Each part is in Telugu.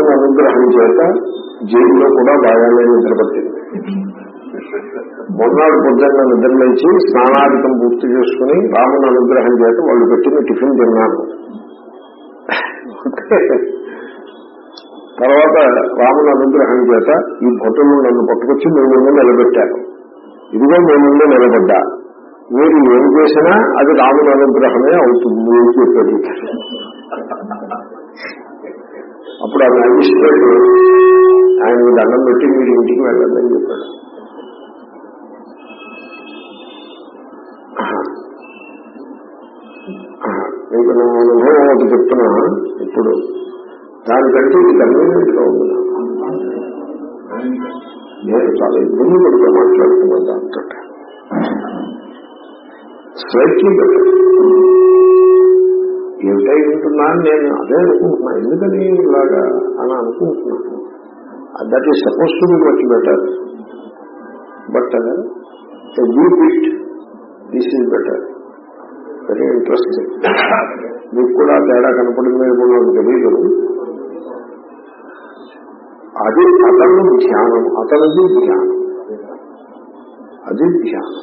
రాముని అనుగ్రహం చేత జైల్లో కూడా బాగానే నిద్రపట్టింది మొన్నాడు పొద్దున్న నిద్రలేచి స్నానాధికం పూర్తి చేసుకుని రాముని అనుగ్రహం చేత వాళ్ళు పెట్టిన టిఫిన్ తిన్నాను తర్వాత రాముని అనుగ్రహం చేత ఈ భటులు నన్ను పట్టుకొచ్చి మీ ముందు నిలబెట్టారు ఇదిగో మీ ముందు నిలబడ్డా మీరు ఏం చేసినా అది రాముని అనుగ్రహమే అవుతుంది అని చెప్పాడు అప్పుడు ఆ మ్యాజిస్ట్రేట్ ఆయన దండం పెట్టి మీరు ఇంటికి వెళ్ళండి అని చెప్పాడు ఆహా. ఆహా. మీకు నా అనుభవం ఒకటి చెప్తున్నా ఇప్పుడు దానికంటే ఇది కన్వీనియంట్ గా ఉంది నాకు. నేను చాలా ఇబ్బంది పడుతూ మాట్లాడుతున్నా దాంతో స్ట్రైట్లీ బెటర్ ఏమిటై ఉంటున్నా అని నేను అదే అనుకుంటున్నా ఎందుకని ఇలాగా అని అనుకుంటున్నాను that is suppose to be much better but deep it this is better very interesting మీకు కూడా తేడా కనపడింది ఏమో నాకు తెలియదు అది అతను ధ్యానం అతనిది ధ్యానం అది ధ్యానం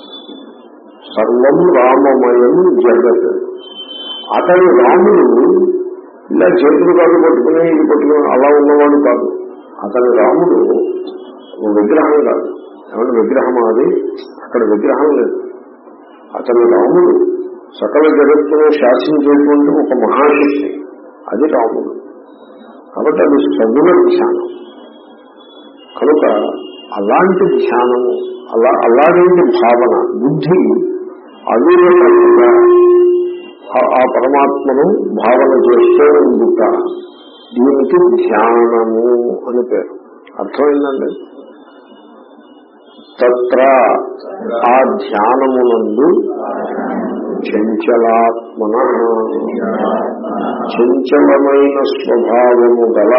సర్వం రామమయం జగత్ అతని రాముడు ఇలా చేతులు కాదు పట్టుకుని ఇది పట్టుకుని అలా ఉన్నవాడు కాదు అతని రాముడు ఓ విగ్రహం కాదు ఏమంటే విగ్రహం అది అక్కడ విగ్రహం లేదు అతని రాముడు సకల జగత్తును శాసించేటువంటి ఒక మహాశక్తి అది రాముడు కాబట్టి అది సగుణ ధ్యానం కనుక అలాంటి ధ్యానము అలా అలాంటి భావన బుద్ధి అవిరతంగా ఆ- ఆ పరమాత్మను భావన చేస్తూ ఉండుట దీనికి ధ్యానము అని పేరు అర్థమైందండి తత్ర ఆ ధ్యానమునందు చంచలాత్మన చంచలమైన స్వభావము గల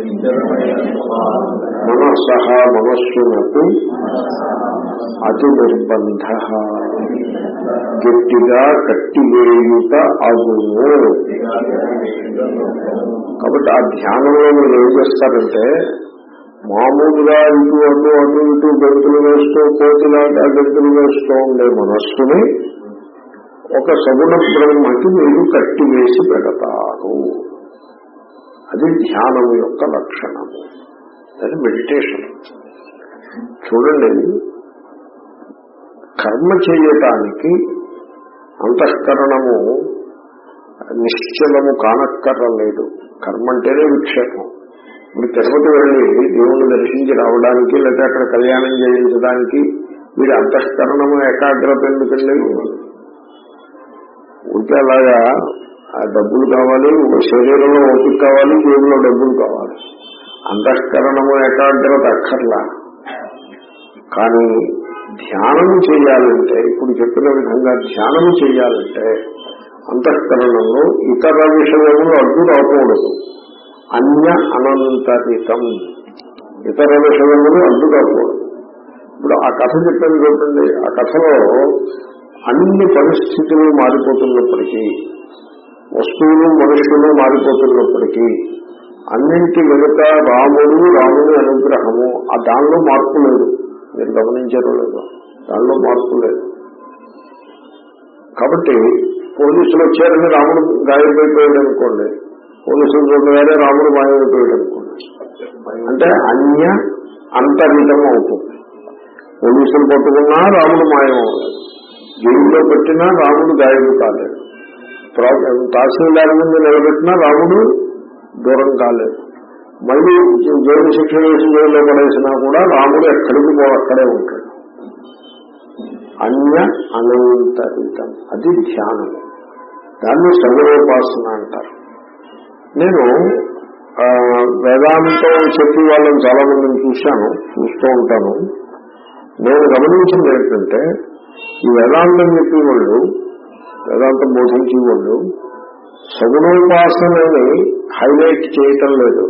మనస మనస్సునకు అతి నిర్బంధ గట్టిగా కట్టివేయుట అగును కాబట్టి ఆ ధ్యానంలో మీరు ఏం చేస్తారంటే మామూలుగా ఇటు అటు అటు ఇటు గంతులు వేస్తూ కోతిలాగా గంతులు వేస్తూ ఉండే మనస్సుని ఒక సగుణ బ్రహ్మకి మీరు కట్టివేసి పెడతారు అది ధ్యానము యొక్క లక్షణము అది మెడిటేషన్ చూడండి కర్మ చేయటానికి అంతఃకరణము నిశ్చలము కానక్కర్లేదు కర్మ అంటేనే విక్షేపం ఇప్పుడు తిరుపతి వెళ్ళి దేవుణ్ణి దర్శించి రావడానికి లేకపోతే అక్కడ కళ్యాణం చేయించడానికి వీడి అంతఃకరణము ఏకాగ్రత ఎందుకండి ఉంటే అలాగా ఆ డబ్బులు కావాలి శరీరంలో ఓపిక కావాలి జేబులో డబ్బులు కావాలి అంతఃకరణము ఏకాగ్రత అక్కర్లా కానీ ధ్యానము చేయాలంటే ఇప్పుడు చెప్పిన విధంగా ధ్యానము చేయాలంటే అంతఃకరణంలో ఇతర విషయములు అడ్డు రాకూడదు అన్య అనంతరితం ఇతర విషయములు అడ్డు రాకూడదు ఇప్పుడు ఆ కథ చెప్పాను చూడండి ఆ కథలో అన్ని పరిస్థితులు మారిపోతున్నప్పటికీ వస్తువులు మనుషులు మారిపోతున్నప్పటికీ అన్నింటి వెనుక రాముడు రాముని అనుగ్రహము ఆ దానిలో మార్పు లేదు మీరు గమనించారో లేదో దానిలో మార్పు లేదు కాబట్టి పోలీసులు వచ్చారని రాముడు గాయపడిపోయాడు అనుకోండి పోలీసులు చూడగానే రాముడు మాయమైపోయాడు అనుకోండి అంటే అన్య అంతర్హితం అవుతుంది పోలీసులు పట్టుకున్నా రాముడు మాయం అవ్వలేదు జైల్లో పెట్టినా రాముడు గాయము కాలేదు ప్రా- తహసీల్దార్ ముందు నిలబెట్టినా రాముడు దూరం కాలేదు మళ్ళీ జైలు శిక్ష వేసి జైల్లో పడేసినా కూడా రాముడు ఎక్కడికి పో అక్కడే ఉంటాడు అన్య అనంతరితం అది ధ్యానం దాన్ని సర్వోపాసన అంటారు నేను ఆ, వేదాంతం చెప్పి వాళ్ళని చాలా మందిని చూశాను చూస్తూ ఉంటాను నేను గమనించింది ఏంటంటే ఈ వేదాంతం చెప్పే వాళ్ళు వేదాంతం బోధించే వాళ్ళు సగుణోపాసనని హైలైట్ చేయటం లేదు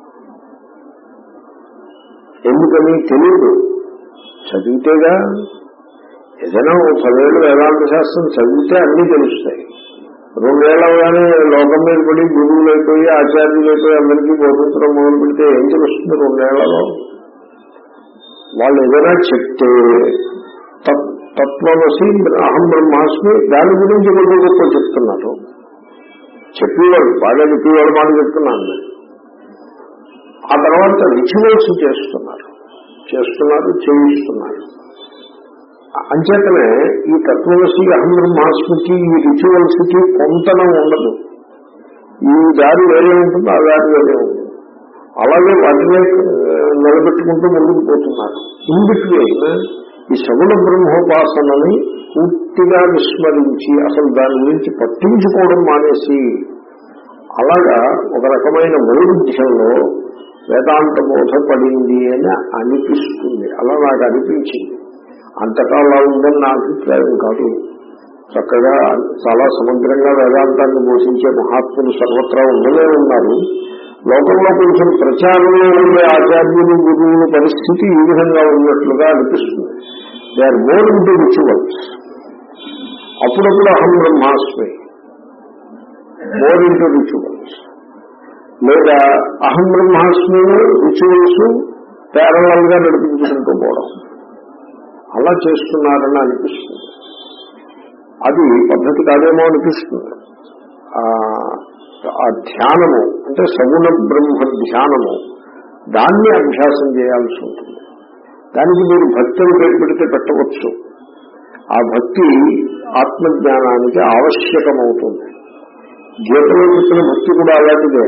ఎందుకని తెలియదు చదివితేగా ఏదైనా ఓ పదేళ్ళు వేదాంత శాస్త్రం చదివితే అన్నీ తెలుస్తాయి రెండేళ్లగానే లోకం మీద పడి గురువులు అయిపోయి ఆచార్యులు అయిపోయి అందరికీ బోధించడం మొదలు పెడితే ఏం తెలుస్తుంది రెండేళ్లలో వాళ్ళు ఏదైనా చెప్తే తత్- తత్వమసి అహం బ్రహ్మాస్మి దాని గురించి కొద్ది గొప్ప చెప్తున్నారు చెప్పేవాడు బాగా చెప్పేవాడు మాట చెప్తున్నాను నేను. ఆ తర్వాత రిచువల్స్ చేస్తున్నారు చేస్తున్నారు చేయిస్తున్నారు అంచేతనే ఈ తత్వమసి అహం బ్రహ్మాస్మికి ఈ రిచువల్స్ కి కొంతనం ఉండదు ఈ దారి వేరే ఉంటుంది ఆ దారి వేరే ఉంటుంది అలాగే వాటినే ఆ, నిలబెట్టుకుంటూ ముందుకు పోతున్నారు ఇన్ బిట్వీన్ ఈ సగుణ బ్రహ్మోపాసనని పూర్తిగా విస్మరించి అసలు దాని గురించి పట్టించుకోవడం మానేసి అలాగా ఒక రకమైన వైరుధ్యంలో వేదాంత బోధపడింది అని అనిపిస్తుంది అలా నాకు అనిపించింది అంతటా అలా ఉందని నా అభిప్రాయం కాదు చక్కగా చాలా సమగ్రంగా వేదాంతాన్ని పోషించే మహాత్ములు సర్వత్రా ఉండనే ఉన్నారు లోకంలో కొంచెం ప్రచారంలో ఉండే ఆచార్యులు గురువుల పరిస్థితి ఈ విధంగా ఉన్నట్లుగా అనిపిస్తుంది they are more into rituals అప్పుడప్పుడు అహం బ్రహ్మాస్మి మోర్ ఇంటూ రిచువల్స్ లేదా అహం బ్రహ్మాస్మి రిచువల్స్ ప్యారలల్ గా నడిపించుకుంటూ పోవడం అలా చేస్తున్నారని అనిపిస్తుంది అది పద్ధతి కాదేమో అనిపిస్తుంది ఆ ఆ ధ్యానము అంటే సగుణ బ్రహ్మ ధ్యానము దాన్ని అభ్యాసం చేయాల్సి ఉంటుంది దానికి మీరు భక్తిని పేరు పెడితే పెట్టవచ్చు ఆ భక్తి ఆత్మజ్ఞానానికి ఆవశ్యకమవుతుంది గీతలో చెప్పిన భక్తి కూడా అలాంటిదే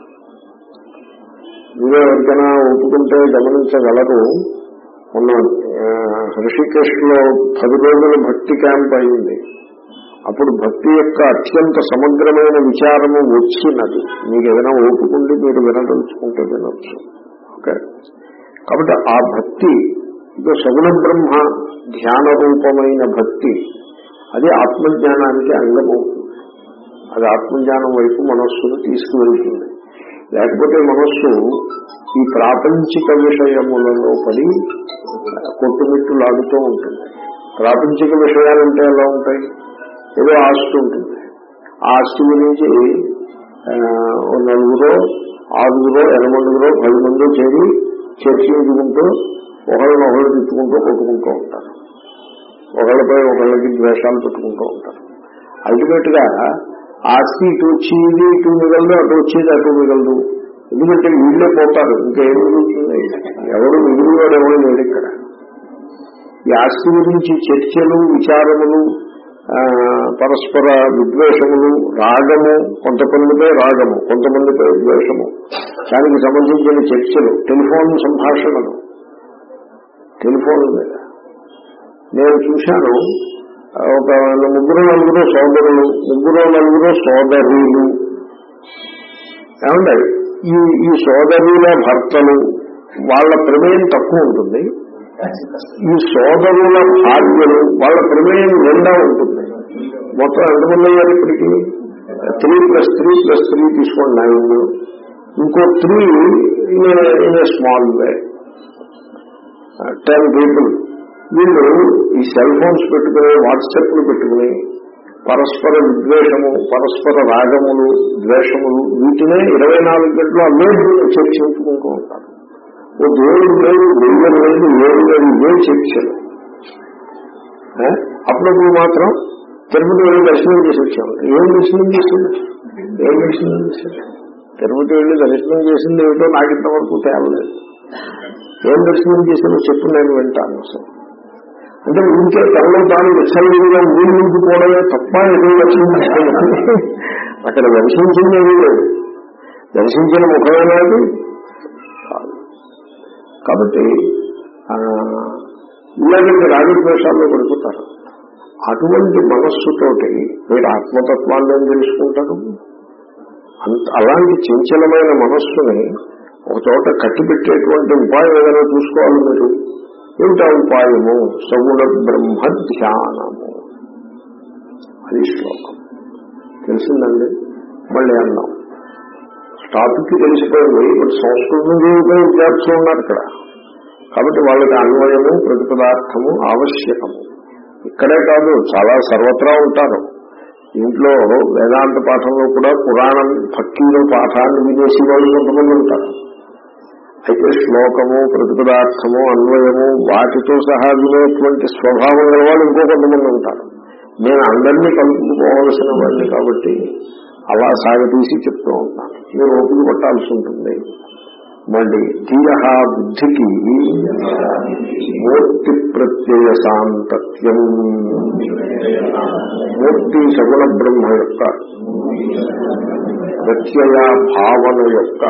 మీరు ఎవరికైనా ఒప్పుకుంటే గమనించగలరు మొన్న ఋషికేశ్ లో పది రోజుల భక్తి క్యాంప్ అయింది అప్పుడు భక్తి యొక్క అత్యంత సమగ్రమైన విచారము వచ్చినది మీకు ఏదైనా ఓపుకుండి మీరు వినదలుచుకుంటే వినొచ్చు ఓకే కాబట్టి ఆ భక్తి ఇదో సగుణ బ్రహ్మ ధ్యాన రూపమైన భక్తి అది ఆత్మజ్ఞానానికి అంగమవుతుంది అది ఆత్మజ్ఞానం వైపు మనస్సును తీసుకువెళ్తుంది లేకపోతే మనస్సు ఈ ప్రాపంచిక విషయములలో పడి కొట్టుమిట్టులాడుతూ ఉంటుంది ప్రాపంచిక విషయాలంటే ఎలా ఉంటాయి ఏదో ఆస్తి ఉంటుంది ఆ ఆస్తి గురించి ఆ, ఓ నలుగురో ఆరుగురో ఎనమండుగురో పది మంది చేరి చర్చించుకుంటూ ఒకళ్ళని ఒకళ్ళు తిట్టుకుంటూ కొట్టుకుంటూ ఉంటారు ఒకళ్ళపై ఒకళ్ళకి ద్వేషాలు పెట్టుకుంటూ ఉంటారు అల్టిమేట్ గా ఆస్తి ఇటు వచ్చేది ఇటు మిగలదు అటు వచ్చేది అటు మిగలదు ఎందుకంటే వీళ్ళే పోతారు ఇంకేం మిగులుతుంది ఎవరు మిగిలివాడు ఎవరు లేడు ఇక్కడ ఈ ఆస్తి గురించి చర్చలు విచారములు ఆ, పరస్పర విద్వేషములు రాగము కొంతమందిపై రాగము కొంతమందిపై ద్వేషము దానికి సంబంధించిన చర్చలు టెలిఫోన్ సంభాషణలు టెలిఫోన్ మీద నేను చూశాను ఆ, ఒక ముగ్గురు నలుగురు సోదరులు ముగ్గురు నలుగురు సోదరులు ఏమండి ఈ ఈ సోదరుల భర్తలు వాళ్ళ ప్రమేయం తక్కువ ఉంటుంది ఈ సోదరుల భార్యలు వాళ్ళ ప్రమేయం నిండా ఉంటుంది మొత్తం ఎంతమంది అయ్యారు ఇప్పటికి three plus three plus three తీసుకోండి నైన్ ఇంకో three in small way ten people వీళ్ళు ఈ సెల్ ఫోన్స్ పెట్టుకుని వాట్సాప్లు పెట్టుకుని పరస్పర విద్వేషము పరస్పర రాగములు ద్వేషములు వీటినే ఇరవై నాలుగు గంటలు అవే చర్చించుకుంటూ ఉంటారు ఓ దేవుడు లేదు దెయ్యం లేదు ఏడు లేదు ఇవే చర్చలు ఏ? అప్పుడప్పుడు మాత్రం తిరుపతి వెళ్ళి దర్శనం చేసి వచ్చాము ఏం దర్శనం చేసింది ఏం దర్శనం చేసింది తిరుపతి వెళ్ళి దర్శనం చేసింది ఏమిటో నాకు ఇంతవరకు తేవలేదు ఏం దర్శనం చేసిందో చెప్పు నేను వింటాను అసలు అంటే ఇంకే తనలో తాను విచ్చలవిడిగా ఊరి నింపుకోవడమే తప్ప ఏదో దర్శనం చేసుకున్నాను అక్కడ దర్శించింది ఏమీ లేదు దర్శించిన ముఖమైనది కాదు కాబట్టి ఆ, ఇలాగంటే రాగద్వేషాల్లో పడిపోతారు అటువంటి మనస్సుతోటి మీరు ఆత్మతత్వాన్ని ఏం తెలుసుకుంటారు అంత అలాంటి చంచలమైన మనస్సుని ఒక చోట కట్టిపెట్టేటువంటి ఉపాయం ఏదైనా చూసుకోవాలి మీరు ఏమిటా ఉపాయము సగుణ బ్రహ్మ ధ్యానము అది శ్లోకం తెలిసిందండి మళ్ళీ అన్నాం టాపిక్ తెలిసిపోయింది బట్ సంస్కృతం చదువుకునే విద్యార్థులు ఉన్నారు ఇక్కడ కాబట్టి వాళ్ళకి అన్వయము ప్రతిపదార్థము ఆవశ్యకము ఇక్కడే కాదు చాలా సర్వత్రా ఉంటారు ఇంట్లో వేదాంత పాఠంలో కూడా పురాణం భక్తిలో పాఠాన్ని వినేసి వాళ్ళు కొంతమంది ఉంటారు అయితే శ్లోకము ప్రతిపదార్థము అన్వయము వాటితో సహా వినేటువంటి స్వభావం గల వాళ్ళు ఇంకో కొంతమంది ఉంటారు నేను అందరినీ కలుపుకోవాల్సిన వాడిని కాబట్టి అలా సాగతీసి చెప్తూ ఉంటాను మీరు ఓపిక పట్టాల్సి ఉంటుంది మళ్ళీ ధీయ బుద్ధికి మూర్తి ప్రత్యయ సాంతత్యం మూర్తి సగుణ బ్రహ్మ యొక్క ప్రత్యయ భావన యొక్క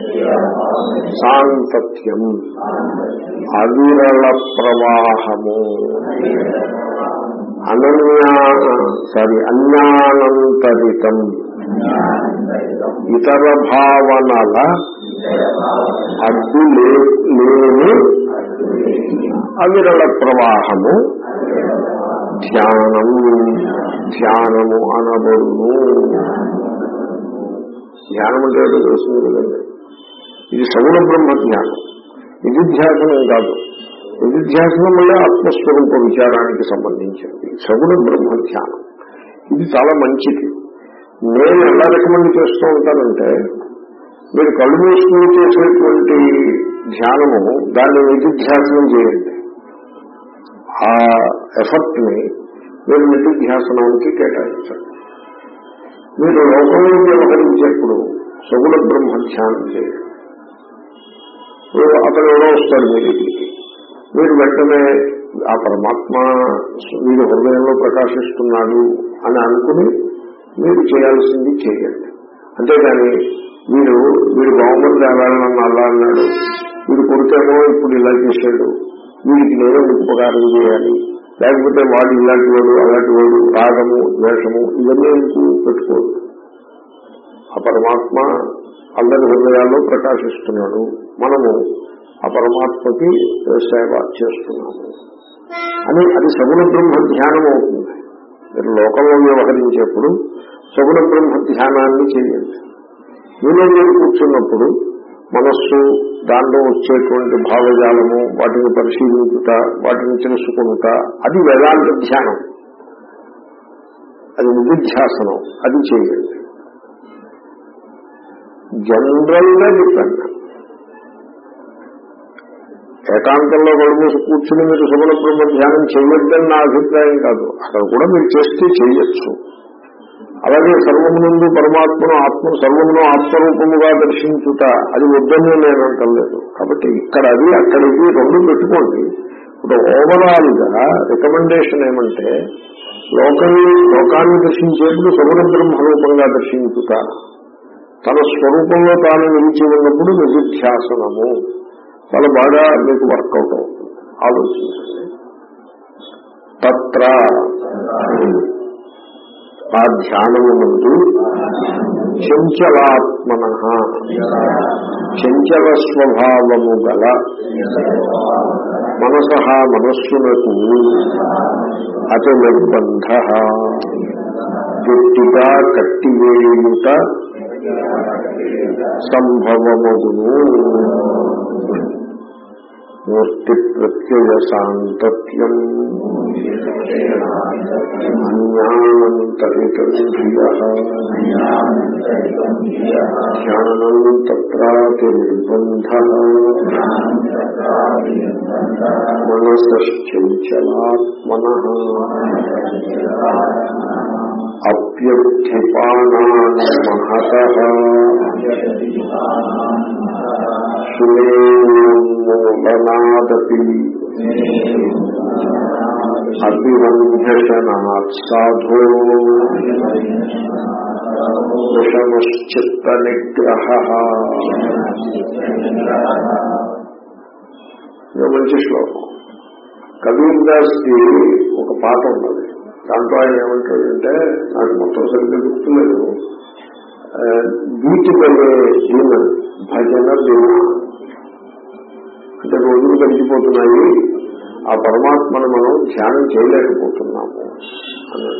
సాంతత్యం అవిరళ ప్రవాహము అనన్యా సారీ అన్యానంతరితం ఇతర భావనల అడ్డు లే- లేని అవిరళ ప్రవాహము ధ్యానం ధ్యానము అనబడును ధ్యానం అంటే ఏదో తెలుస్తుంది కదండి ఇది సగుణ బ్రహ్మ ధ్యానం నిధిధ్యాసనం కాదు నిధిధ్యాసనం వల్ల ఆత్మస్వరూప విచారానికి సంబంధించింది సగుణ బ్రహ్మ ధ్యానం ఇది చాలా మంచిది నేను ఎలా రికమెండ్ చేస్తూ ఉంటానంటే మీరు కళ్ళు మూసుకుని చేసేటువంటి ధ్యానము దాన్ని నిధిధ్యాసనం చేయండి ఆ ఎఫర్ట్ ని మీరు నిధిధ్యాసనానికి కేటాయించండి మీరు లోకంలో వ్యవహరించేప్పుడు సగుణ బ్రహ్మ ధ్యానం చేయండి ఇప్పుడు అతను ఎవరో వస్తాడు మీ దగ్గరికి మీరు వెంటనే ఆ పరమాత్మ వీడి హృదయంలో ప్రకాశిస్తున్నాడు అని అనుకుని మీరు చేయాల్సింది చేయండి అంతేగాని వీడు వీడు బాగుమతి తేవాలని అలా అన్నాడు వీడు కొడుకేమో ఇప్పుడు ఇలా చేశాడు వీడికి నేను ఉపకారం చేయాలి లేకపోతే వాడు ఇలాంటి వాడు అలాంటి వాడు రాగము ద్వేషము ఇవన్నీ ఎందుకు పెట్టుకోడు ఆ పరమాత్మ అందరి హృదయాల్లో ప్రకాశిస్తున్నాడు మనము ఆ పరమాత్మకి సేవ చేస్తున్నాము అని అది సగుణ బ్రహ్మ ధ్యానం అవుతుంది మీరు లోకంలో వ్యవహరించేప్పుడు సగుణ బ్రహ్మ ధ్యానాన్ని చేయండి మీలో మీరు కూర్చున్నప్పుడు మనస్సు దాంట్లో వచ్చేటువంటి భావజాలము వాటిని పరిశీలించుట వాటిని తెలుసుకుంట అది వేదాంత ధ్యానం అది నిధిధ్యాసనం అది చేయండి జనరల్ గా చెప్పండి ఏకాంతంలో కడుమూసి కూర్చుని మీరు సుమల బ్రహ్మ ధ్యానం చేయొద్దని నా అభిప్రాయం కాదు అక్కడ కూడా మీరు చేస్తే చేయొచ్చు అలాగే సర్వము నుండి పరమాత్మను ఆత్మ సర్వమును ఆత్మరూపముగా దర్శించుట అది వద్దని నేను అంటలేదు కాబట్టి ఇక్కడ అది అక్కడ ఇది రెండు పెట్టుకోండి ఇప్పుడు ఓవరాల్ గా రికమెండేషన్ ఏమంటే లోకాన్ని లోకాన్ని దర్శించేప్పుడు సగుణ బ్రహ్మ రూపంగా దర్శించుట తన స్వరూపంలో తాను నిలిచి ఉన్నప్పుడు నిధిధ్యాసనము చాలా బాగా మీకు వర్కౌట్ అవుతుంది ఆలోచించండి తత్ర ఆ ధ్యానము ముందు చంచలాత్మన చంచల స్వభావము గల మనస మనస్సునకు అతి నిర్బంధ గట్టిగా కట్టివేయుట సంభవమగును మూర్తి ప్రత్యయ సాంతత్యం అన్యానంతరితం ధ్యానం తత్రాతి నిర్బంధ మనసశ్చంచలాత్మన అప్యుత్పానాన్ మహత సుమూలనాదపి అభివంధ్యశనాత్ సాధో విషమశ్చిత్త నిగ్రహ ఇది మంచి శ్లోకం కబీర్ దాస్ కి ఒక పాట ఉన్నది దాంట్లో ఆయన ఏమంటాడంటే నాకు మొత్తం సరిగ్గా గుర్తులేదు బీటి పడే దీన భజన దీన అంటే రోజులు గడిచిపోతున్నాయి ఆ పరమాత్మను మనం ధ్యానం చేయలేకపోతున్నాము అని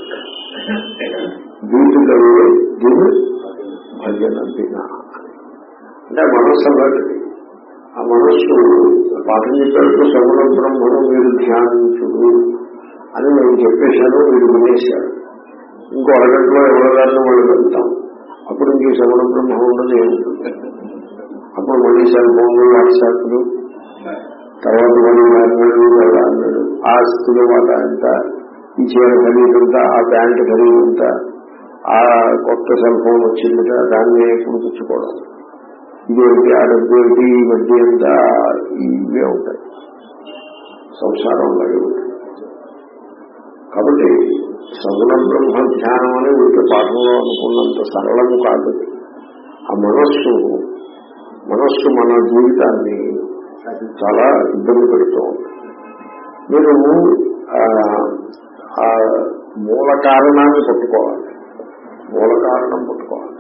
బీటి పడే దీన భజన దిన అంటే మనస్సు అలాంటిది ఆ మనస్సు పాఠం చెప్పేటప్పుడు సగుణ బ్రహ్మను మీరు ధ్యానించుడు అని నేను చెప్పేశాను మీరు వినేశారు ఇంకో అరగంటలో ఎవరో దాన్ని మళ్ళీ వెళ్తాం అప్పుడు ఇంక శవణ బ్రహ్మ ఉండదు ఏముంటుంది అప్పుడు మళ్ళీ సెల్ ఫోన్లు వాట్సాప్లు తర్వాత మళ్ళీ అన్నాడు అలా అన్నాడు ఆ స్థితి మాట ఎంత ఈ చీర ఖరీదంత ఆ ప్యాంట్ ఖరీదంత ఆ కొత్త సెల్ ఫోన్ వచ్చిందట దాన్ని ఎప్పుడు తెచ్చుకోవడం ఇదేంటి ఆ డబ్బు ఏంటి ఈ మధ్య ఎంత ఇవే ఉంటాయి సంసారం లాగే ఉంటుంది కాబట్టి సగుణ బ్రహ్మ ధ్యానం అని వీటి పాఠంలో అనుకున్నంత సరళము కాదు అది. ఆ మనస్సు మనస్సు మన జీవితాన్ని చాలా ఇబ్బంది పెడుతూ ఉంటుంది మీరు ఆ, ఆ మూల కారణాన్ని పట్టుకోవాలి మూల కారణం పట్టుకోవాలి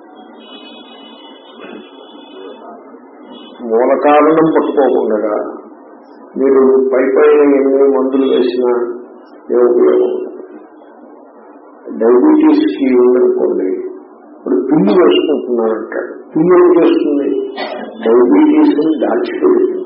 మూల కారణం పట్టుకోకుండా మీరు పై పైన ఎన్ని మందులు వేసినా ఏ ఉపయోగం డయాబెటీస్ కి ఉందనుకోండి ఇప్పుడు పిల్లి వేసుకుంటున్నారంటాడు పిల్లి ఏం చేస్తుంది డయాబెటీస్ ని దాచిపెడుతుంది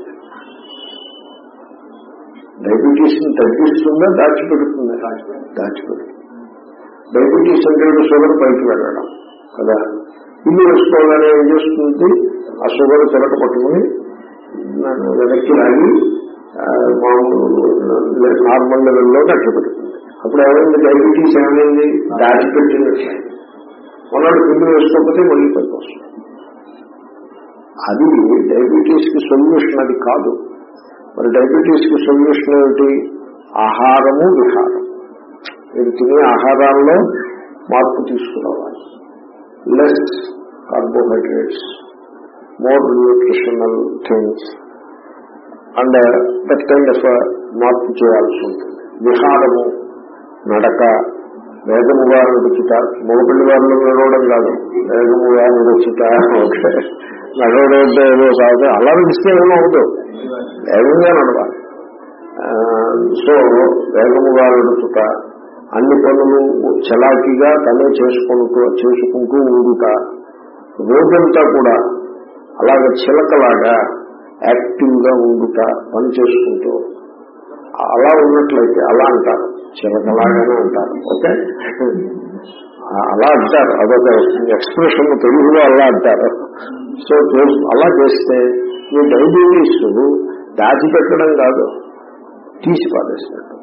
డయాబెటీస్ ని తగ్గిస్తుందా దాచిపెడుతుందా దాచిపెడుతుంది డయాబెటీస్ అంటే షుగర్ పైకి వెళ్ళడం కదా పిల్లి వేసుకోవాలని ఏం చేస్తుంది ఆ షుగర్ చిలక పట్టుకుని నన్ను వెనక్కి లాగి ఆ, మామూలు నార్మల్ లెవెల్లో కట్టబెడుతుంది అప్పుడు ఏమైంది డయాబెటీస్ ఏమైంది దాచిపెట్టినట్లయింది మొన్నటి పిల్లి వేసుకోకపోతే మళ్ళీ పైకి వస్తుంది అది డయాబెటీస్ కి సొల్యూషన్ అది కాదు మరి డయాబెటీస్ కి సొల్యూషన్ ఏమిటి ఆహారము విహారం మీరు తినే ఆహారాల్లో మార్పు తీసుకురావాలి less carbohydrates more nutritional things and that kind of మార్పు చేయాల్సి ఉంటుంది విహారము నడక వేగముగా నడుచుట మగపిల్లి వాళ్ళు నడవడం కాదు వేగముగా నడుచుట ఓకే నడవడం అంటే ఏదో కాదు అలా నడిస్తే ఏమో అవుతుంది వేగంగా నడవాలి ఆ, సో వేగముగా నడుచుట అన్ని పనులు చలాకీగా తనే చేసుకుంటూ చేసుకుంటూ ఉండుట రోజంతా కూడా అలాగ చిలకలాగా యాక్టివ్ గా ఉండుట పని చేసుకుంటూ అలా ఉన్నట్లయితే అలా అంటారు చిలకలాగానే అంటారు ఓకే ఆ- అలా అంటారు అదొక ఎక్స్ప్రెషన్ తెలుగులో అలా అంటారు సో చేస్- అలా చేస్తే మీ డయాబెటీస్ దాచిపెట్టడం కాదు తీసి పారేసినట్టు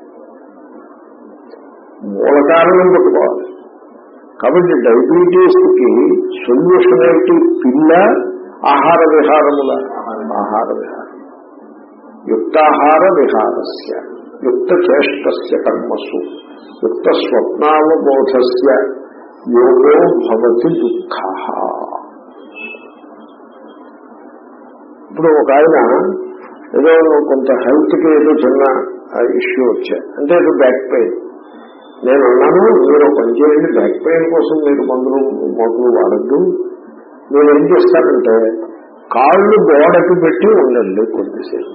మూల కారణం పట్టుకోవాలి కాబట్టి డయాబెటీస్ కి సొల్యూషన్ ఏంటి పిల్ల ఆహార విహారముల ఆహార విహారం యుక్తాహార విహారస్య యుక్త చేష్టస్య కర్మసు యుక్త స్వప్నావబోధస్య యోగో భవతి దుఃఖ ఇప్పుడు ఒక ఆయన ఏదో కొంత హెల్త్ కి ఏదో చిన్న ఇష్యూ వచ్చాయి అంటే ఏదో బ్యాక్ పెయిన్ నేను అన్నాను మీరు ఒక పని చేయండి బ్యాక్ పెయిన్ కోసం మీరు మందులు మందులు వాడద్దు మీరు ఏం చేస్తారంటే కాళ్ళు గోడకి పెట్టి ఉండండి కొద్దిసేపు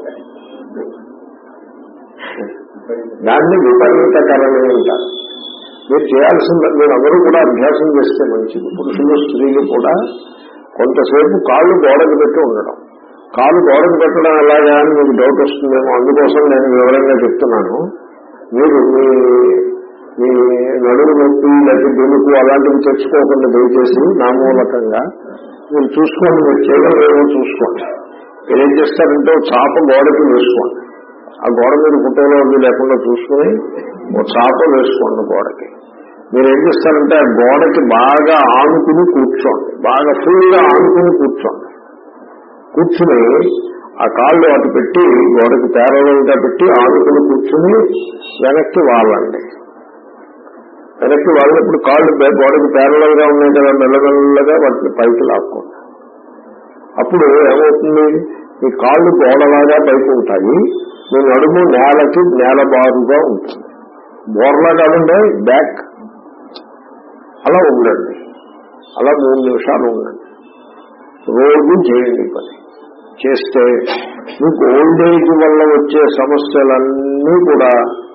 దాన్ని విపరీతకరమే అంటారు మీరు చేయాల్సిన మీరు అందరూ కూడా అభ్యాసం చేస్తే మంచిది పురుషులు స్త్రీలు కూడా కొంతసేపు కాళ్ళు గోడకు పెట్టి ఉండడం కాళ్ళు గోడకు పెట్టడం ఎలాగా అని మీకు డౌట్ వస్తుందేమో అందుకోసం నేను వివరంగా చెప్తున్నాను మీరు మీ మీ నడుము నొప్పి లేకపోతే గెలుపు అలాంటివి తెచ్చుకోకుండా దయచేసి నా మూలకంగా మీరు చూసుకోండి మీరు చేయగలరేమో చూసుకోండి మీరు ఏం చేస్తారంటే ఓ చాప గోడకి వేసుకోండి ఆ గోడ మీద ఫోటోలో అవి లేకుండా చూసుకుని ఓ చాప వేసుకోండి గోడకి మీరు ఏం చేస్తారంటే ఆ గోడకి బాగా ఆనుకుని కూర్చోండి బాగా ఫుల్ గా ఆనుకుని కూర్చోండి కూర్చుని ఆ కాళ్ళు అటు పెట్టి గోడకి పేరలుగా పెట్టి ఆనుకుని కూర్చుని వెనక్కి వాళ్ళండి వెనక్కి వాళ్ళప్పుడు కాళ్ళు బే- గోడకి పేరలుగా ఉన్నాయి కదా మెల్లమెల్లగా వాటిని పైకి లాక్కోండి అప్పుడు ఏమవుతుంది మీ కాళ్ళు గోడలాగా పైకి ఉంటాయి మీ నడుము నేలకి నేలబారుగా ఉంటుంది బోర్లా కాదండి బ్యాక్ అలా ఉండండి అలా మూడు నిమిషాలు ఉండండి రోజు చేయండి ఈ పని చేస్తే మీకు ఓల్డ్ ఏజ్ వల్ల వచ్చే సమస్యలన్నీ కూడా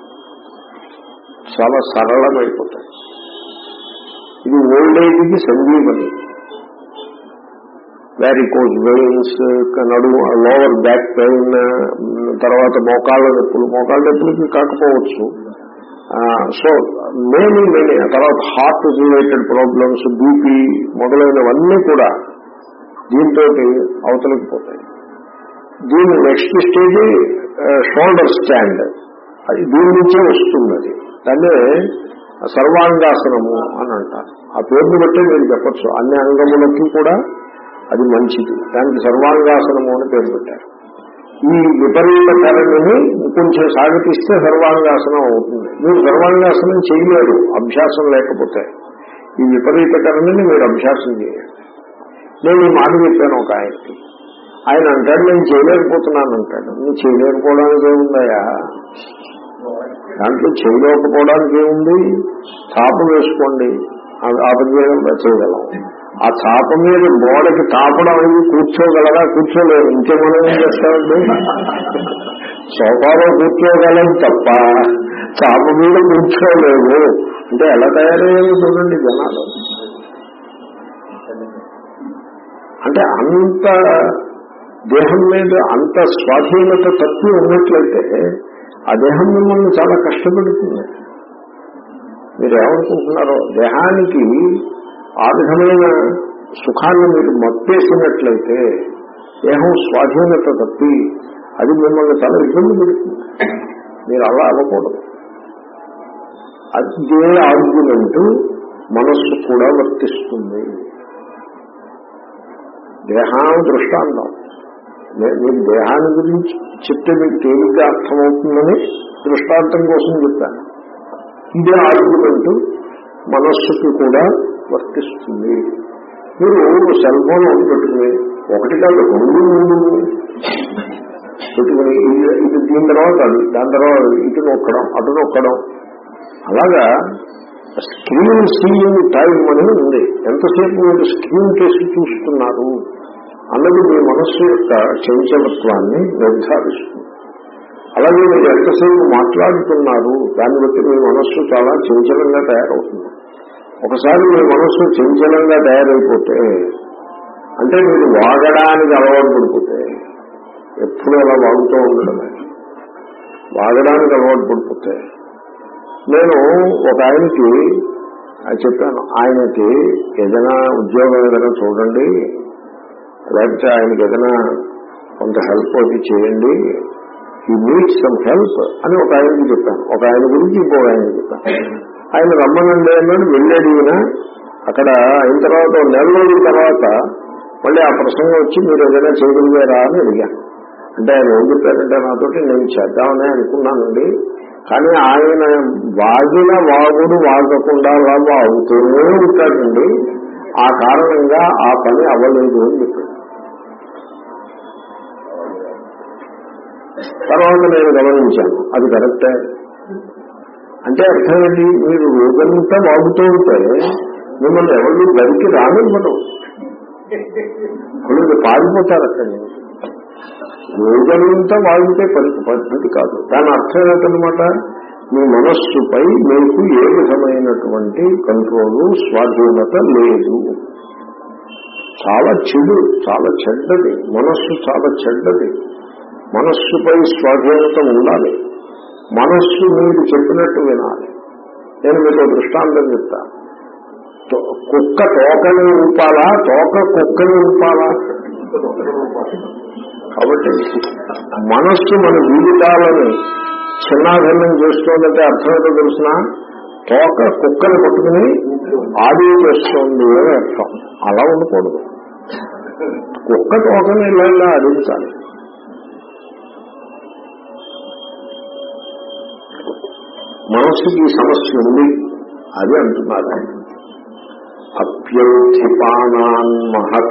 చాలా సరళమైపోతాయి ఇది ఓల్డ్ ఏజ్కి సంజీవని వ్యారికోజ్ వెయిన్స్ నడుము లోవర్ బ్యాక్ పెయిన్ తర్వాత మోకాళ్ళ నొప్పులు మోకాళ్ళ నొప్పులకి కాకపోవచ్చు సో మెయిన్ మెయిన్ తర్వాత హార్ట్ రిలేటెడ్ ప్రాబ్లమ్స్ బీపీ మొదలైనవన్నీ కూడా దీంతో అవతలకి పోతాయి దీని నెక్స్ట్ స్టేజ్ షోల్డర్ స్టాండ్ అది దీని నుంచే వస్తుంది అది దాన్ని సర్వాంగాసనము అని అంటారు ఆ పేరుని బట్టే మీరు చెప్పచ్చు అన్ని అంగములకి కూడా అది మంచిది దానికి సర్వాంగాసనము అని పేరు పెట్టారు ఈ విపరీత కరణిని కొంచెం సాగతిస్తే సర్వాంగాసనం అవుతుంది మీరు సర్వాంగాసనం చేయలేరు అభ్యాసం లేకపోతే ఈ విపరీత కరణిని మీరు అభ్యాసం చేయాలి నేను ఈ మాట చెప్పాను ఒక ఆయనకి ఆయన అంటాడు నేను చేయలేకపోతున్నాను అంటాడు నువ్వు చేయలేకపోవడానికి ఏముందయా దాంట్లో చేయలేకపోవడానికి ఏముంది తాప వేసుకోండి ఆ- ఆ పని చేయగలరా చేయగలం ఆ చాప మీద గోడకి తాపడం అనేది కూర్చోగలరా కూర్చోలేరు ఇంకే మనం ఏం చేస్తామండి సోఫాలో కూర్చోగలం తప్ప చాప మీద కూర్చోలేదు అంటే ఎలా తయారయ్యారో చూడండి జనాలు అంటే అంత దేహం మీద అంత స్వాధీనత తప్పి ఉన్నట్లయితే ఆ దేహం మిమ్మల్ని చాలా కష్టపెడుతుంది మీరు ఏమనుకుంటున్నారో దేహానికి ఆ విధమైన సుఖాన్ని మీరు మత్తేసినట్లయితే దేహం స్వాధీనత తప్పి అది మిమ్మల్ని చాలా ఇబ్బంది పెడుతుంది మీరు అలా అవ్వకూడదు అదే ఆర్గ్యుమెంట్ మనస్సు కూడా వర్తిస్తుంది దేహాన్ని దృష్టాంతం నే- మీరు దేహాన్ని గురించి చెప్తే మీకు తేలిగ్గా అర్థమవుతుందని దృష్టాంతం కోసం చెప్పాను ఇదే ఆర్గ్యుమెంట్ మనస్సుకి కూడా వర్తిస్తుంది మీరు సెల్ ఫోన్ ఒకటి పెట్టుకుని ఒకటి కాదు రెండు మూడు పెట్టుకుని ఇది ఇది దీని తర్వాత అది దాని తర్వాత అది, ఇటు నొక్కడం అటు నొక్కడం అలాగా స్క్రీన్ సీయింగ్ టైం అనేది ఉంది ఎంతసేపు మీరు స్క్రీన్ కేసు చూస్తున్నారు అన్నది మీ మనస్సు యొక్క చంచలత్వాన్ని నిర్ధారిస్తుంది అలాగే మీరు ఎంతసేపు మాట్లాడుతున్నారు దాన్ని బట్టి మీ మనస్సు చాలా చంచలంగా తయారవుతుంది ఒకసారి మీ మనస్సు చంచలంగా తయారైపోతే అంటే మీరు వాగడానికి అలవాటు పడిపోతే ఎప్పుడు అలా వాగుతూ ఉండడమే వాగడానికి అలవాటు పడిపోతే నేను ఒక ఆయనకి ఆ చెప్పాను ఆయనకి ఏదైనా ఉద్యోగం ఏదైనా చూడండి లేకపోతే ఆయనకి ఏదైనా కొంత హెల్ప్ అది చేయండి ఈ నీడ్ సమ్ హెల్ప్ అని ఒక ఆయనకి చెప్పాను ఒక ఆయన గురించి ఇంకో ఆయనకి చెప్పాను ఆయన రమ్మనండి అన్నాడు వెళ్ళాడు ఈయన అక్కడ అయిన తర్వాత ఓ నెల రోజుల తర్వాత మళ్ళీ ఆ ప్రసంగం వచ్చి మీరు ఏదైనా చేయగలిగారా అని అడిగాను అంటే ఆయన ఏం చెప్పారంటే నాతోటి నేను చేద్దామని అనుకున్నానండి కానీ ఆయన వాగిన వాగుడు వాగకుండా అలా వాగుతూనే ఉంటాడండి ఆ కారణంగా ఆ పని అవ్వలేదు అని చెప్పాడు తర్వాత నేను గమనించాను అది కరెక్టే అంటే అర్థమేంటి మీరు రోజంతా వాగుతూ ఉంటే మిమ్మల్ని ఎవరు గడికి రానివ్వడం వాళ్ళు పారిపోతారు అక్కడి నుంచి రోజంతా వాగితే పరి పరిస్థితి కాదు దాని అర్థం ఏంటనమాట మీ మనస్సుపై మీకు ఏ విధమైనటువంటి కంట్రోలు స్వాధీనత లేదు చాలా చెడు చాలా చెడ్డది మనస్సు చాలా చెడ్డది మనస్సుపై స్వాధీనత ఉండాలి మనస్సు మీరు చెప్పినట్టు వినాలి నేను మీకు ఒక దృష్టాంతం చెప్తా తో- కుక్క తోకని ఊపాలా తోక కుక్కని ఊపాలా కాబట్టి మనస్సు మన జీవితాలను చిన్నాభిన్నం చేస్తోందంటే అర్థం ఏంటో తెలిసిన తోక కుక్కని పట్టుకుని ఆడి చేస్తోంది అని అర్థం అలా ఉండకూడదు కుక్క తోకని ఇలా ఇలా ఆడించాలి మనస్సుకి ఈ సమస్య ఉంది అది అంటున్నారు ఆయన అప్యంధిపానాన్ మహత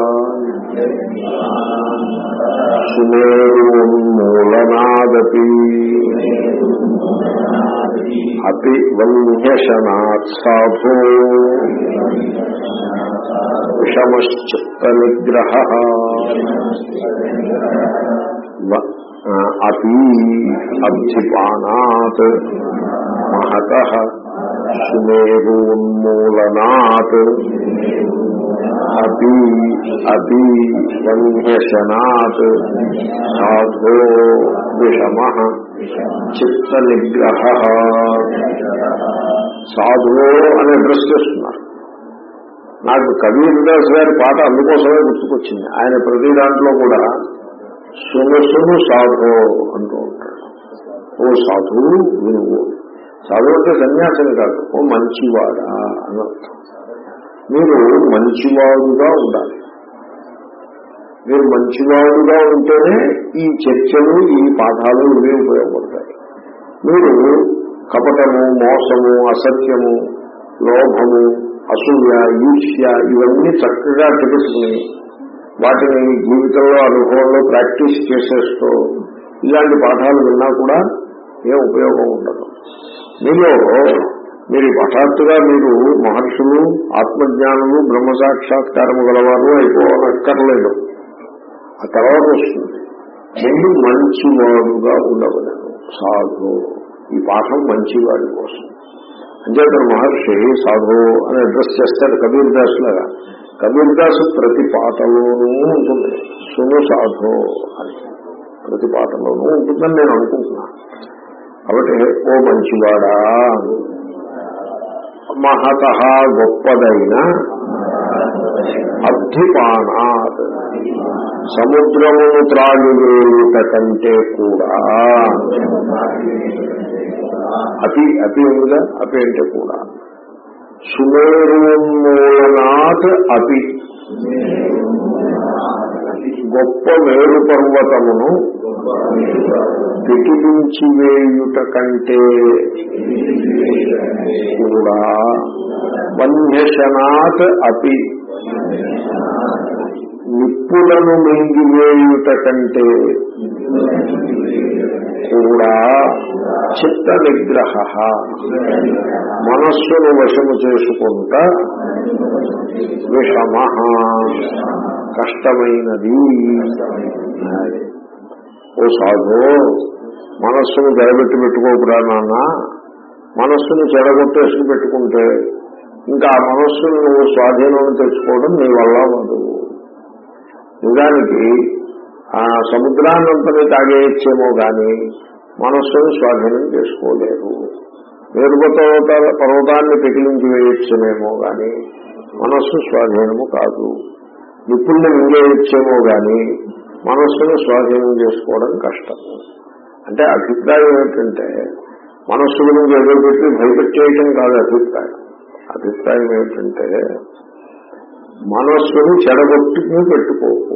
సుమేరున్మూలనాదపి అపి వన్యశనాత్ సాధో విషమశ్చిత్త నిగ్రహ వ- ఆ, అపి అబ్ధిపానాత్ మహత సుమేరున్మూలనాత్ అపి అపి వన్యశనాత్ సాధో విషమ చిత్త నిగ్రహ సాధువు అని అడ్రస్ చేస్తున్నారు నాకు కబీర్ దాస్ గారి పాట అందుకోసమే గుర్తుకొచ్చింది ఆయన ప్రతి దాంట్లో కూడా సును సును సాధు అంటూ ఉంటాడు ఓ సాధువు వినువు సాధువు అంటే సన్యాసిని కాదు ఓ మంచివాడా అని అర్థం మీరు మంచివాడుగా ఉండాలి మీరు మంచివాడుగా ఉంటేనే ఈ చర్చలు ఈ పాఠాలు ఇవి ఉపయోగపడతాయి మీరు కపటము మోసము అసత్యము లోభము అసూయ ఈర్ష్య ఇవన్నీ చక్కగా తెలుసుకుని వాటిని జీవితంలో అనుభవంలో ప్రాక్టీస్ చేసేస్తూ ఇలాంటి పాఠాలు విన్నా కూడా ఏం ఉపయోగం ఉండదు మీలో మీరు హఠాత్తుగా మీరు మహర్షులు ఆత్మజ్ఞానులు బ్రహ్మ సాక్షాత్కారము గలవారు అయిపోవనక్కర్లేదు ఆ తర్వాత వస్తుంది ముందు మంచివాడుగా ఉండవలను సాధు ఈ పాఠం మంచివాడి కోసం అంచేతన మహర్షి సాధు అని అడ్రస్ చేస్తాడు కబీర్ దాస్ లాగా కబీర్ దాస్ ప్రతి పాటలోనూ ఉంటుంది సును సాధు అని ప్రతి పాటలోనూ ఉంటుందని నేను అనుకుంటున్నా కాబట్టి ఓ మంచివాడా మహత గొప్పదైన అబ్ధిపానాత్ సముద్రమును త్రాగివేయుట కంటే కూడా అతి అతి ఉందిగా అతి అంటే కూడా సుమేరున్మూలనాథ్ అతి గొప్ప మేరు పర్వతమును పిటిలించి వేయుట కంటే కూడా వన్యశనాత్ అపి నిప్పులను మింగివేయుట కంటే కూడా చిత్త నిగ్రహ మనస్సును వశము చేసుకుంటా విషమ కష్టమైనది ఓ సాధు మనస్సును జడబెట్టి పెట్టుకోకురా నాన్న మనస్సును చెడగొట్టేసుకు పెట్టుకుంటే ఇంకా ఆ మనస్సును నువ్వు స్వాధీనం తెచ్చుకోవడం నీ వల్ల అవ్వదు నిజానికి ఆ సముద్రాన్నంతని తాగేయచ్చేమో గాని మనస్సును స్వాధీనం చేసుకోలేరు మేరుపర్వత పర్వతాన్ని పెకిలించి వేయచ్చునేమో గాని మనస్సు స్వాధీనము కాదు నిపుణులు మింగేయచ్చేమో గాని మనస్సును స్వాధీనం చేసుకోవడం కష్టము అంటే అభిప్రాయం ఏంటంటే మనస్సు గురించి ఎదురు పెట్టి భయపెట్టేయటం కాదు అభిప్రాయం అభిప్రాయం ఏంటంటే మనస్సును చెడగొట్టుకుని పెట్టుకోకు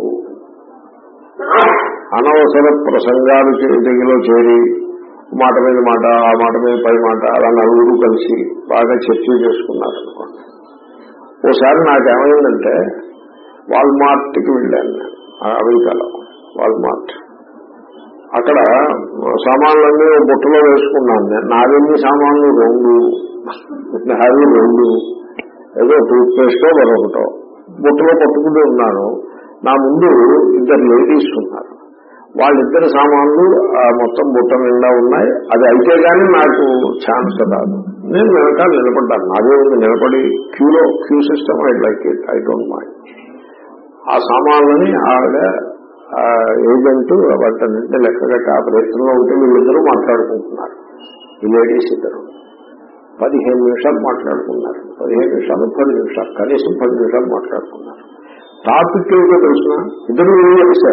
అనవసర ప్రసంగాలు దగ్గరలో చేరి మాట మీద మాట ఆ మాట మీద పై మాట అలా నలుగురు కలిసి బాగా చర్చ చేసుకున్నారు అనుకోండి ఓసారి నాకేమైందంటే వాల్మార్ట్కి వెళ్ళాను నేను అమెరికాలో వాల్మార్ట్ అక్కడ సామాన్లన్నీ బుట్టలో వేసుకున్నాను నేను నావెన్ని సామాన్లు రెండు నావి రెండు ఏదో టూత్ పేస్టో మరొకటో బుట్టలో పట్టుకుంటూ ఉన్నాను నా ముందు ఇద్దరు లేడీస్ ఉన్నారు వాళ్ళిద్దరు సామాన్లు ఆ మొత్తం బుట్ట నిండా ఉన్నాయి అది అయితే గానీ నాకు ఛాన్స్ రాదు నేను వెనకాల నిలబడ్డాను నాదే ఉంది నిలబడి క్యూలో queue system I like it I don't mind ఆ సామాన్లని ఆవిడ ఏజెంట్ వాటన్నింటినీ లెక్కగట్టి ఆ ప్రయత్నంలో ఉంటే వీళ్ళిద్దరూ మాట్లాడుకుంటున్నారు ఈ లేడీస్ ఇద్దరు పదిహేను నిమిషాలు మాట్లాడుకున్నారు పదిహేను నిమిషాలు పది నిమిషాలు కనీసం పది నిమిషాలు మాట్లాడుకున్నారు టాపిక్ ఏమిటో తెలిసిన ఇద్దరు ఇండియన్సే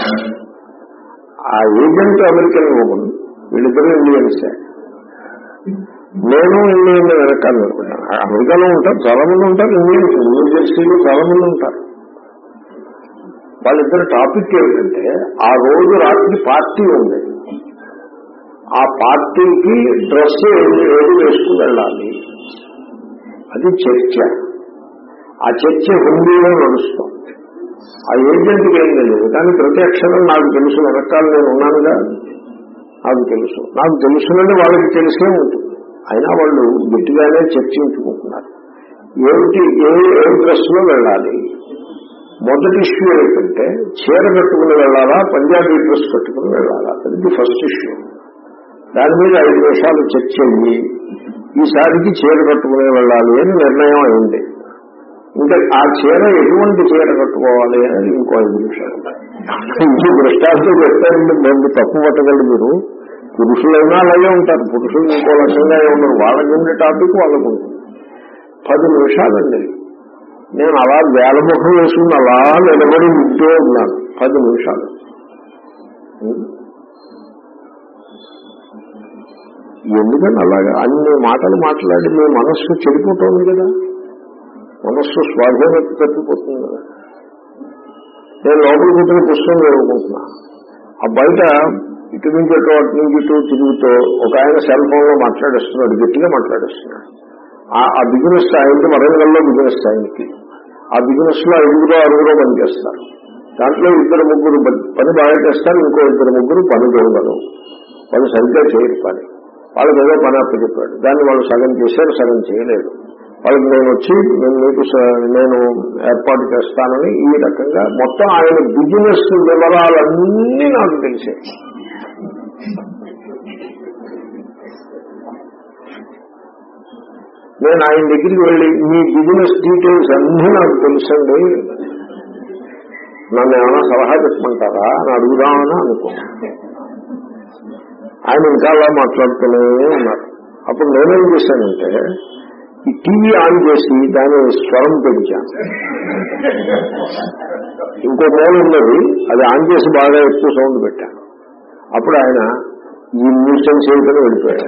ఆ ఏజెంట్ అమెరికన్ ఓపెన్ వీళ్ళిద్దరూ ఇండియన్సే నేను ఇండియన్ వెనకాల అనుకుంటాను అమెరికాలో ఉంటారు చాలా మంది ఉంటారు ఇండియన్స్ న్యూ జెర్సీలో చాలా మంది ఉంటారు వాళ్ళిద్దరు టాపిక్ ఏమిటంటే ఆ రోజు రాత్రి పార్టీ ఉంది ఆ పార్టీకి డ్రెస్ ఏది ఏది వేసుకుని వెళ్ళాలి అది చర్చ ఆ చర్చ హిందీలో నడుస్తుంది ఆ ఏజెంట్కి ఏం తెలియదు కానీ ప్రతి అక్షరం నాకు తెలుసు వెనకాల నేను ఉన్నానుగా నాకు తెలుసు నాకు తెలుసునని వాళ్ళకి తెలిసే ఉంటుంది అయినా వాళ్ళు గట్టిగానే చర్చించుకుంటున్నారు ఏమిటి ఏ ఏ డ్రెస్ లో వెళ్ళాలి మొదటి ఇష్యూ ఏంటంటే చీర కట్టుకుని వెళ్ళాలా పంజాబీ డ్రెస్ కట్టుకుని వెళ్ళాలా అది ఫస్ట్ ఇష్యూ దాని మీద ఐదు నిమిషాలు చర్చ అయ్యి ఈసారికి చీర కట్టుకుని వెళ్ళాలి అని నిర్ణయం అయింది ఇంకా ఆ చీర ఎటువంటి చీర కట్టుకోవాలి అనేది ఇంకో ఐదు నిమిషాలు ఇంకో దృష్టాంతం చెప్తారండి మేము తప్పు పట్టగలరు మీరు పురుషులైనా అలాగే ఉంటారు పురుషులు ఇంకో రకంగా ఉండరు వాళ్ళకి ఉండే టాపిక్ వాళ్ళకు ఉంటుంది పది నిమిషాలండి నేను అలా వేలముఖం వేసుకుని అలా నిలబడి వింటూ ఉన్నాను పది నిమిషాలు ఎందుకని అలాగా అన్ని మాటలు మాట్లాడి మీ మనస్సు చెడిపోతుంది కదా మనస్సు స్వాధీనత తప్పిపోతుంది కదా నేను లోపల కూర్చొని పుస్తకం చదువుకుంటున్నా ఆ బయట ఇటు నుంచి అటు అటు నుంచి ఇటు తిరుగుతూ ఒక ఆయన సెల్ ఫోన్ లో మాట్లాడేస్తున్నాడు గట్టిగా మాట్లాడేస్తున్నాడు ఆ- ఆ బిజినెస్ ఆయనకి వరంగల్లో బిజినెస్ ఆయనకి ఆ బిజినెస్ లో ఐదుగురు ఆరుగురు పనిచేస్తారు దాంట్లో ఇద్దరు ముగ్గురు పని- పని బాగా చేస్తారు ఇంకో ఇద్దరు ముగ్గురు పని దొంగలు వాళ్ళు సరిగ్గా చేయరు పని వాళ్ళకి ఏదో పని అప్పచెప్పాడు దాన్ని వాళ్ళు సగం చేశారు సగం చేయలేదు వాళ్ళకి నేను వచ్చి నేను మీకు స- నేను ఏర్పాటు చేస్తానని ఈ రకంగా మొత్తం ఆయన బిజినెస్ వివరాలన్నీ నాకు తెలిసాయి నేను ఆయన దగ్గరికి వెళ్ళి మీ బిజినెస్ డీటెయిల్స్ అన్నీ నాకు తెలుసండి నన్ను ఏమైనా సలహా చెప్పమంటారా అని అడుగుదామని అనుకున్నాను ఆయన ఇంకా అలా మాట్లాడుతూనే ఉన్నారు అప్పుడు నేనేం చేశానంటే ఈ టీవీ ఆన్ చేసి దాని స్వరం పెంచాను ఇంకో మూల ఉన్నది అది ఆన్ చేసి బాగా ఎక్కువ సౌండ్ పెట్టాను అప్పుడు ఆయన ఈ న్యూసెన్స్ చేయటం వెళ్ళిపోయాడు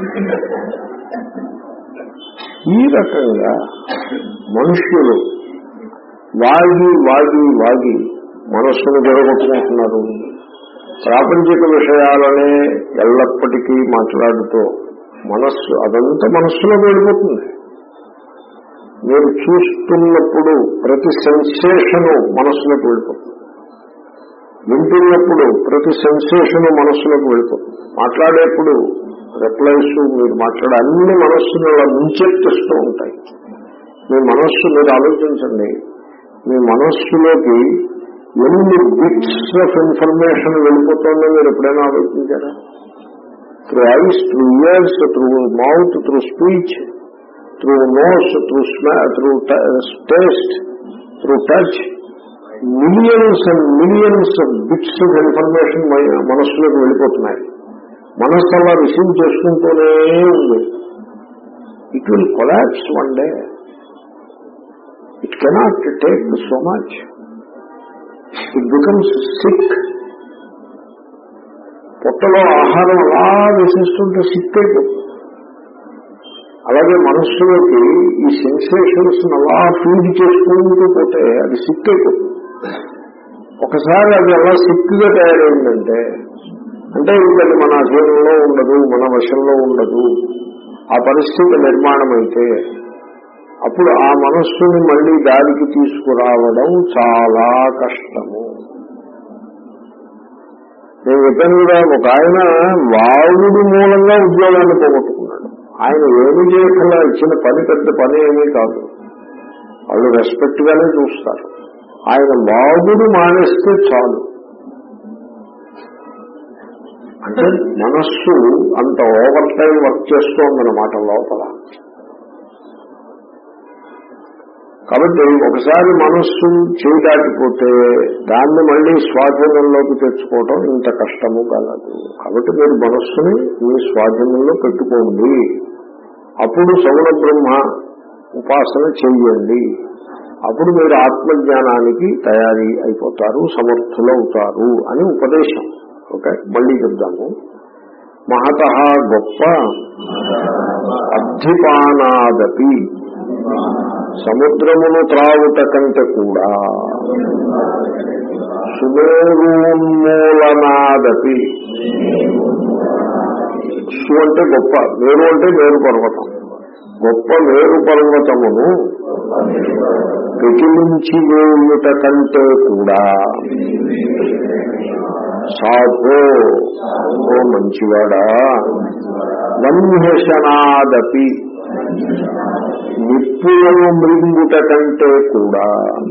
ఈ రకంగా మనుష్యులు వాగి వాగి వాగి మనస్సును జరగొట్టుకుంటున్నారు ప్రాపంచిక విషయాలనే ఎల్లప్పటికీ మాట్లాడుతూ మనస్సు అదంతా మనస్సులో వెళ్ళిపోతుంది మీరు చూస్తున్నప్పుడు ప్రతి సెన్సేషను మనస్సులోకి వెళ్ళిపోతుంది వింటున్నప్పుడు ప్రతి సెన్సేషను మనస్సులోకి వెళ్ళిపోతుంది మాట్లాడేప్పుడు రిప్లైస్ మీరు మాట్లాడే అన్ని మనస్సును అలా ముంచెత్తిస్తూ ఉంటాయి మీ మనస్సు మీరు ఆలోచించండి మీ మనస్సులోకి ఎన్ని బిట్స్ ఆఫ్ ఇన్ఫర్మేషన్ వెళ్ళిపోతుందో మీరు ఎప్పుడైనా ఆలోచించారా through eyes through ears through mouth through speech through nose through smell through taste through touch millions and millions of bits of information మనస్సులోకి వెళ్ళిపోతున్నాయి మనస్సు అలా రిసీవ్ చేసుకుంటూనే ఉంది it will collapse one day it cannot take so much it becomes sick పొట్టలో ఆహారం అలా వేసేస్తుంటే సిక్ అయిపోతుంది అలాగే మనస్సులోకి ఈ సెన్సేషన్స్ అలా ఫీడ్ చేసుకుంటూ పోతే అది సిక్ అయిపోతుంది ఒకసారి అది అలా సిక్గా తయారైందంటే అంటే ఇంకది మన అధీనంలో ఉండదు మన వశంలో ఉండదు ఆ పరిస్థితి నిర్మాణం అయితే అప్పుడు ఆ మనస్సుని మళ్ళీ దారికి తీసుకురావడం చాలా కష్టము నేను చెప్పాను కూడా ఒక ఆయన వాగుడు మూలంగా ఉద్యోగాన్ని పోగొట్టుకున్నాడు ఆయన ఏమి చేయకుండా ఇచ్చిన పని పెద్ద పని ఏమీ కాదు వాళ్ళు రెస్పెక్ట్ గానే చూస్తారు ఆయన వాగుడు మానేస్తే చాలు అంటే మనస్సు అంత ఓవర్ టైం వర్క్ చేస్తోందన్నమాట లోపల కాబట్టి ఒకసారి మనస్సు చేయి దాటిపోతే దాన్ని మళ్ళీ స్వాధీనంలోకి తెచ్చుకోవటం ఇంత కష్టము కలదు కాబట్టి మీరు మనస్సుని మీ స్వాధీనంలో పెట్టుకోండి అప్పుడు సగుణ బ్రహ్మ ఉపాసన చెయ్యండి అప్పుడు మీరు ఆత్మజ్ఞానానికి తయారీ అయిపోతారు సమర్థులవుతారు అని ఉపదేశం ఓకే మళ్ళీ చెప్దాము మహత గొప్ప అద్ధిపానాదపి సముద్రమును త్రావుట కంటే కూడా సుమేరున్మూలనాదపి సు అంటే గొప్ప మేరు అంటే మేరు పర్వతం గొప్ప మేరు పర్వతమును పెకిలించి వేయుట కంటే కూడా సాధో ఓ మంచివాడా వన్యషణాదపి నిప్పులను మృంగుట కంటే కూడా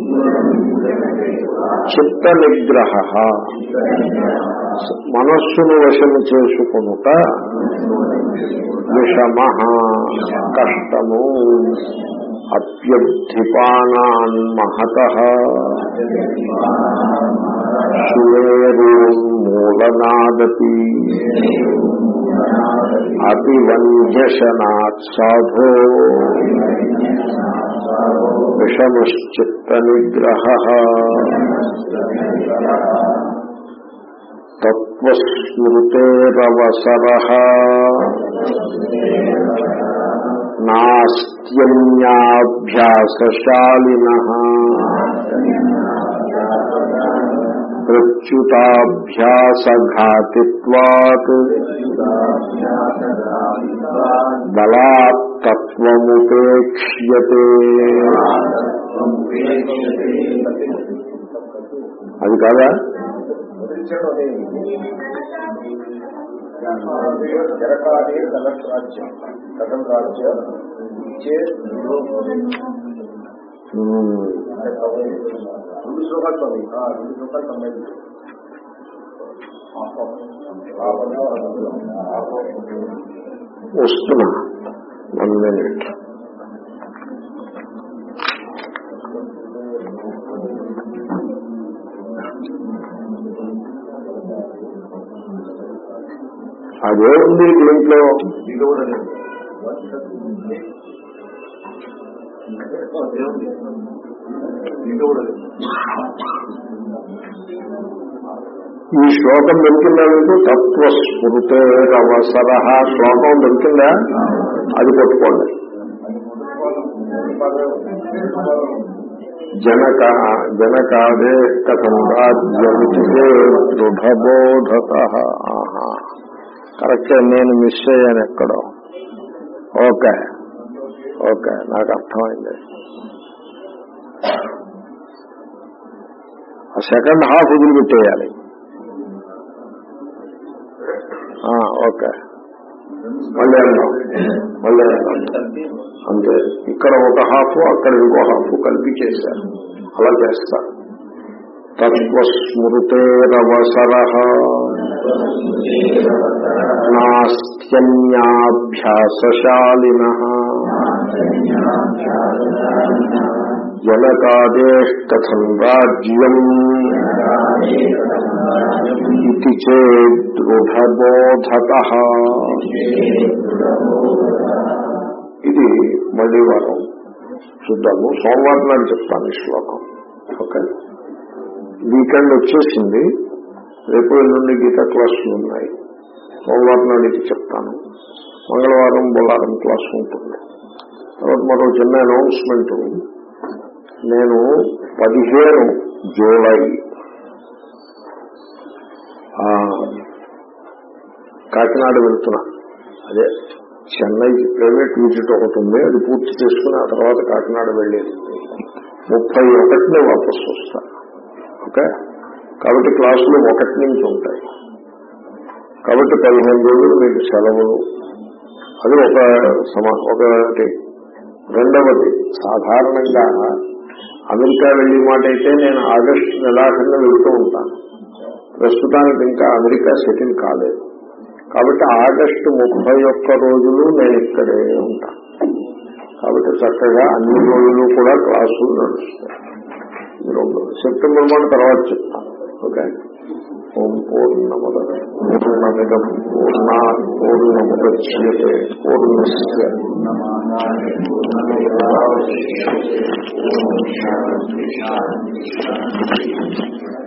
చిత్త నిగ్రహ మనస్సును వశము చేసుకునుట విషమ కష్టము అప్యర్థిపానాన్ మహత సుమేరు ఉన్మూలనాదపి అభివంజనాత్ సాధో విషమశ్చిత్త నిగ్రహ తత్వస్మృతేరవసర నాస్త్యన్యాభ్యాసశాలిన ప్రచ్యుతాభ్యాసఘాతిత్వాత్ బలాత్తత్వముపేక్ష్యతే అది కాదా జరకాదే కలక్ రాజ్యం కథం రాజ్య ఇచ్చే ఉమ్. రెండు శ్లోకాలు చదివి ఆ, రెండు శ్లోకాలు సంబంధించి వస్తున్నా వన్ మినిట్ అదే ఉంది దీంట్లో ఇది కూడా లేదు. ఇది కూడా లేదు. ఈ శ్లోకం దొరికిందా మీకు తత్వస్మృతేరవసర శ్లోకం దొరికిందా అది పట్టుకోండి జనక జనకాదే కథం రాజ్యమితే దృఢబోధత కరెక్టే నేను మిస్ అయ్యాను ఎక్కడో ఓకే ఓకే నాకు అర్థమైంది ఆ సెకండ్ హాఫ్ వదిలిపెట్టేయాలి ఆ, ఓకే మళ్ళీ వెళ్దాం మళ్ళీ వెళ్దాం అంతే ఇక్కడ ఒక హాఫ్ అక్కడ ఇంకో హాఫ్ కలిపి చేశారు అలా చేస్తారు తత్వస్మృతేరవసర నాస్త్యన్యాభ్యాసశాలిన జనకాదేష్టం రాజ్యం ఇది చేదృఢబోధత ఇది మళ్ళీ వారం చూద్దాము సోమవారం నాడు చెప్తాను ఈ శ్లోకం ఓకే వీకెండ్ వచ్చేసింది రేపు ఎల్లుండి గీత క్లాసులు ఉన్నాయి సోమవారం నాడు ఇది చెప్తాను మంగళవారం బుధవారం క్లాస్ ఉంటుంది తర్వాత మరో చిన్న అనౌన్స్మెంట్ నేను పదిహేను జూలై ఆ, కాకినాడ వెళ్తున్నా అదే చెన్నై ప్రైవేట్ విజిట్ ఒకటి ఉంది అది పూర్తి చేసుకుని ఆ తర్వాత కాకినాడ వెళ్ళేది ముప్పై ఒకటినే వాపసు వస్తా ఓకే కాబట్టి క్లాసులు ఒకటి నుంచి ఉంటాయి కాబట్టి పదిహేను రోజులు మీకు సెలవులు అది ఒక సమా ఒకటి రెండవది సాధారణంగా అమెరికా వెళ్ళే మాట అయితే నేను ఆగస్టు నెలాఖరున వెళ్తూ ఉంటాను ప్రస్తుతానికి ఇంకా అమెరికా సెటిల్ కాలేదు కాబట్టి ఆగస్టు ముప్పై ఒక్క రోజులు నేను ఇక్కడే ఉంటాను కాబట్టి చక్కగా అన్ని రోజులు కూడా క్లాసులు నడుస్తాయి ఈ రెండు సెప్టెంబర్ మాట తర్వాత చెప్తాను ఓకే ఓం పూర్ణమద పూర్ణమిదం పూర్ణ పూర్ణముద్యతే పూర్ణస్ పూర్ణమేవాశిష్యతే. ఓం శాంతి శాంతి శాంతి